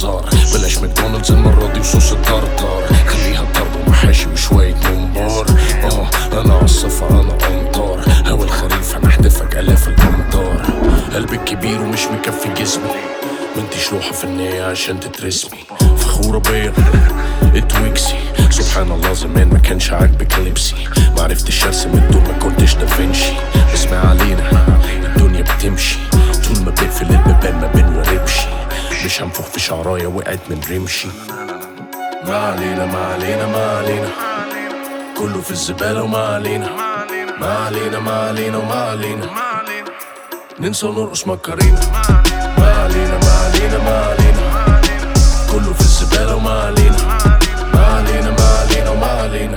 هزار بلاش ماكدونالدز المرة دي وصوص الطرطار خليها ضرب ومحاشي وشوية ممبار اه انا عالصفا انا امطار هوا الخريف هنحدفك الاف الامطار قلبي كبير ومش مكفي جسمي ما انتش لوحة فنية عشان تترسمي فخورة بيا اتويكسي سبحان الله زمان ما كانش عاجبك لبسي ما عرفتش ارسم الدور ما كنتش دافنشي اسمع علينا الدنيا بتمشي طول ما بنقفل البيبان ما بنوربش مش هنفخ في شعرايا وقعت من رمشي ما علينا ما علينا ما علينا كله في الزبالة وما علينا ما علينا ما علينا وما علينا ننسى ونرقص مكرينا ما علينا ما علينا ما علينا كله في الزبالة وما علينا ما علينا ما علينا وما علينا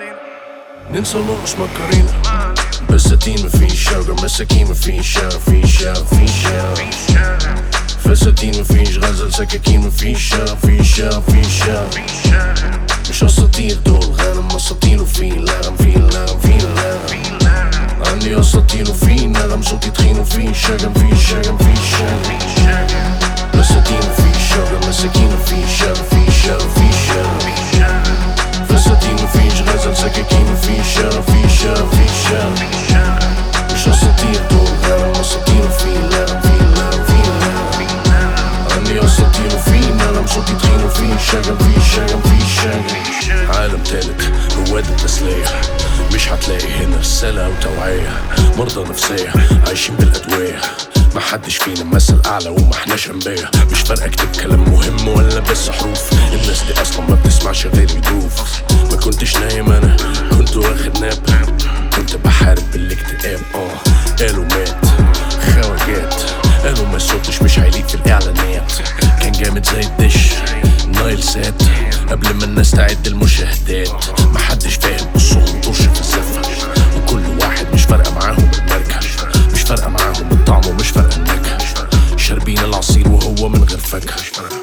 ننسى ونرقص مكرينا بساتين مفيش شجر مساكين مفيش شارع في شارع في شارع فساتين مفيش غزل سكاكين مفيش شارع في شارع في شارع مش اساطير دول غنم اساطير وفي لغم في لغم في لغم عندي اساطير وفي نغم صوتي تخين وفي شجن في شجن في شجن بساتين في شجر مساكين في شارع في شارع في شارع فساتين مفيش غزل سكاكين في شارع في شارع في شارع مش اساطير دول غنم اساطير وفي لغم في لغم في لغم عندي اساطير وفي نغم صوتي تخين وفي شجن في شجن في شجن عالم تالت رواد التسلية مش هتلاقي هنا رسالة أو توعية مرضى نفسية عايشين بالأدوية ما حدش فينا مثل أعلى وما احناش أنبياء مش فارقة أكتب كلام مهم ولا بس حروف الناس دي أصلا ما بتسمعش غير الجروف ما كنتش نايم أنا كنت واخد ناب كنت بحارب بالاكتئاب اه قالوا مات خواجات قالوا ما صوتش مش هيليق في الإعلانات كان جامد زي الدش نايل سات قبل ما الناس تعد المشاهدات محدش فاهم بصهم طرش في الزفة وكل واحد مش فارقة معاهم الماركة مش فارقة معاهم الطعم ومش فارقة النكهة شاربين العصير وهو من غير فاكهة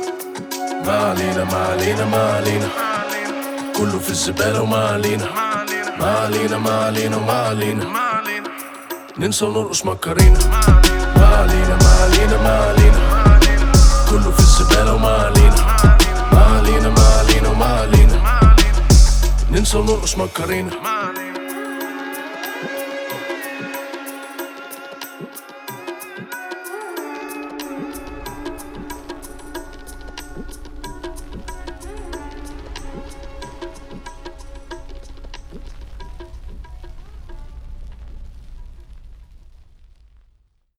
ما علينا ما علينا ما علينا كله في الزبالة وما علينا ما علينا ما علينا وما علينا ننسى ونرقص مكرينا ما علينا ما علينا ما علينا كله في الزبالة وما علينا ما علينا ما علينا وما علينا ننسى ونرقص مكرينا